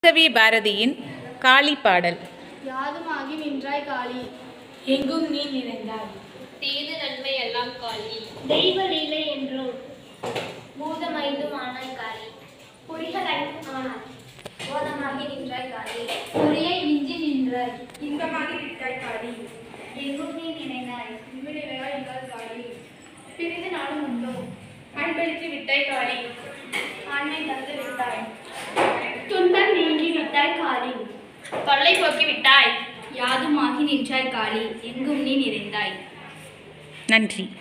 கவி பாரதியின் காளி பாடல் யாதுமாகி நின்றாய் காளி எங்கும் நீ நிறைந்தாய் தீது நன்மை எல்லாம் காளி தெய்வ லீலை என்றோம் பூதமைந்தும் ஆனாய் காளி குறிகள் ஐந்தும் ஆனாய் போதமாகி நின்றாய் காளி குறியை விஞ்சி நின்றாய் இன்பமாகி விட்டாய் காளி எங்கும் நீ நினைந்தாய் நிமிடங்களாய் இருந்தால் காளி பிரிந்து நாளும் உண்டோ அன்பளித்து விட்டாய் காளி ஆண்மை தந்து விட்டாய் துன்பம் நீங்கி விட்டாய் காளி தொல்லை போக்கி விட்டாய் யாதுமாகி நின்றாய் காளி எங்கும் நீ நிறைந்தாய் நன்றி